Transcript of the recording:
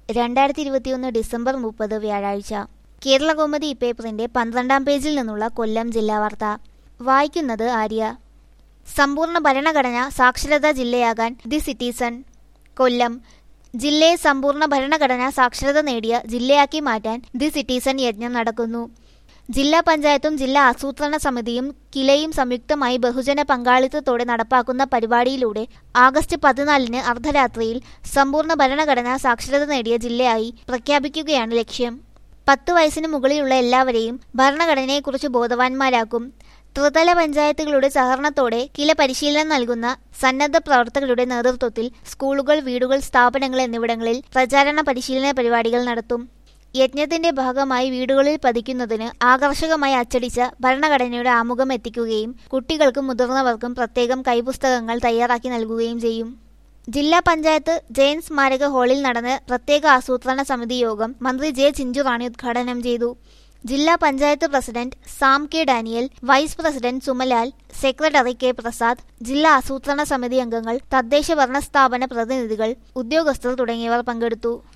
രണ്ടായിരത്തി ഇരുപത്തിയൊന്ന് ഡിസംബർ മുപ്പത് വ്യാഴാഴ്ച കേരളകൗമുദി പേപ്പറിന്റെ പന്ത്രണ്ടാം പേജിൽ നിന്നുള്ള കൊല്ലം ജില്ലാ വാർത്ത വായിക്കുന്നത് ആര്യ സമ്പൂർണ്ണ ഭരണഘടന സാക്ഷരതാ ജില്ലയാകാൻ ദി സിറ്റിസൺ കൊല്ലം ജില്ലയെ സമ്പൂർണ്ണ ഭരണഘടന സാക്ഷരത നേടിയ ജില്ലയാക്കി മാറ്റാൻ ദി സിറ്റിസൺ യജ്ഞം നടക്കുന്നു ജില്ലാ പഞ്ചായത്തും ജില്ലാ ആസൂത്രണ സമിതിയും കിലയും സംയുക്തമായി ബഹുജന പങ്കാളിത്തത്തോടെ നടപ്പാക്കുന്ന പരിപാടിയിലൂടെ ആഗസ്റ്റ് പതിനാലിന് അർദ്ധരാത്രിയിൽ സമ്പൂർണ്ണ ഭരണഘടന സാക്ഷരത നേടിയ ജില്ലയായി പ്രഖ്യാപിക്കുകയാണ് ലക്ഷ്യം പത്ത് വയസ്സിന് മുകളിലുള്ള എല്ലാവരെയും ഭരണഘടനയെക്കുറിച്ച് ബോധവാന്മാരാക്കും ത്രിതല പഞ്ചായത്തുകളുടെ സഹകരണത്തോടെ കില പരിശീലനം നൽകുന്ന സന്നദ്ധ പ്രവർത്തകരുടെ നേതൃത്വത്തിൽ സ്കൂളുകൾ വീടുകൾ സ്ഥാപനങ്ങൾ എന്നിവിടങ്ങളിൽ പ്രചാരണ പരിശീലന പരിപാടികൾ നടത്തും യജ്ഞത്തിന്റെ ഭാഗമായി വീടുകളിൽ പതിക്കുന്നതിന് ആകർഷകമായി അച്ചടിച്ച ഭരണഘടനയുടെ ആമുഖം എത്തിക്കുകയും കുട്ടികൾക്കും മുതിർന്നവർക്കും പ്രത്യേകം കൈപുസ്തകങ്ങൾ തയ്യാറാക്കി നൽകുകയും ചെയ്യും ജില്ലാ പഞ്ചായത്ത് ജയൻ സ്മാരക ഹാളിൽ നടന്ന പ്രത്യേക ആസൂത്രണ സമിതി യോഗം മന്ത്രി ജെ ചിഞ്ചുറാണി ഉദ്ഘാടനം ചെയ്തു ജില്ലാ panchayat president Sam K Daniel vice president Sumalal secretary K Prasad ജില്ലാ ആസൂത്രണ സമിതി അംഗങ്ങൾ തദ്ദേശ ഭരണ സ്ഥാപന പ്രതിനിധികൾ ഉദ്യോഗസ്ഥർ തുടങ്ങിയവർ പങ്കെടുത്തു